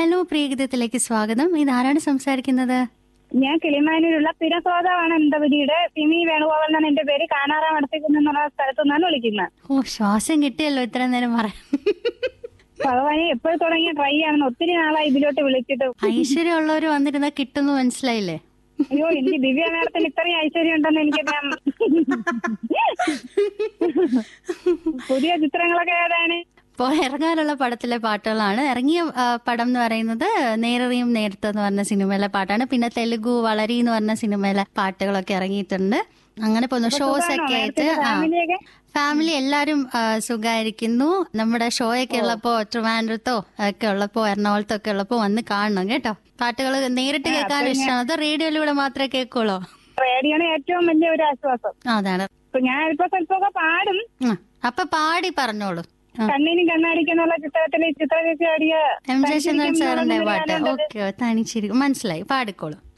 hello പ്രിയഗീതത്തിലേക്ക് സ്വാഗതം ഇതാരാണ് സംസാരിക്കുന്നത് ഞാൻ കിളിമാനൂരുള്ള പിരസോദാണ് എന്റെ വീട് സിമി വേണുഗോപാൽ എന്നാണ് എന്റെ പേര് കാനാറാം അടുത്തേക്കുന്ന് എന്നുള്ള സ്ഥലത്തു നിന്നാണ് വിളിക്കുന്നത് ഓ ശ്വാസം കിട്ടിയല്ലോ ഇത്ര നേരം പറയാൻ ഭഗവാനെ എപ്പോഴും തുടങ്ങിയ ട്രൈ ആണെന്ന് ഒത്തിരി നാളായി ഇതിലോട്ട് വിളിച്ചിട്ട് ഐശ്വര്യമുള്ളവർ വന്നിരുന്ന കിട്ടുന്നു മനസ്സിലായില്ലേ അയ്യോ എനിക്ക് ദിവ്യ മേഡത്തിന് ഇത്രയും ഐശ്വര്യം ഉണ്ടെന്ന് എനിക്കറിയാം പുതിയ ചിത്രങ്ങളൊക്കെ ഏതാണ് ഇപ്പോൾ ഇറങ്ങാനുള്ള പടത്തിലെ പാട്ടുകളാണ് ഇറങ്ങിയ ആ, പടം എന്ന് പറയുന്നത് നേരറിയും നേരത്തെ എന്ന് പറഞ്ഞ സിനിമയിലെ പാട്ടാണ് പിന്നെ തെലുഗു വളരി എന്ന് പറഞ്ഞ സിനിമയിലെ പാട്ടുകളൊക്കെ ഇറങ്ങിയിട്ടുണ്ട് അങ്ങനെ പോകുന്നു ഷോസ് ഒക്കെ ആയിട്ട് ആ ഫാമിലിയൊക്കെ ഫാമിലി എല്ലാരും ആ, സുഖായിരിക്കുന്നു നമ്മുടെ ഷോ ഒക്കെ ഉള്ളപ്പോ ട്രിവാൻഡ്രത്തോ ഒക്കെ ഉള്ളപ്പോ എറണാകുളത്തോ ഒക്കെ ഉള്ളപ്പോ വന്ന് കാണണം കേട്ടോ പാട്ടുകൾ നേരിട്ട് കേൾക്കാൻ ഇഷ്ടമാണ് അതോ റേഡിയോയിലൂടെ മാത്രമേ കേൾക്കുള്ളൂ റേഡിയോണ് ഏറ്റവും വലിയ ഒരു ആശ്വാസം അതാണ് ഇപ്പൊ ഞാൻ ഇപ്പൊ സ്വല്പമൊക്കെ പാടും ആ, അപ്പൊ പാടി പറഞ്ഞോളൂ ആ, കണ്ണിനും കണ്ണാടിക്കെന്നുള്ള ചിത്രത്തില് ചിത്രചേച്ചി ആടിയ എം ജയചന്ദ്രൻ സാറിന്റെ തനിച്ചിരിക്കും പാട്ട് എന്നുള്ളത് ഓക്കെ തനിച്ചിരിക്കും മനസ്സിലായി പാടിക്കോളൂ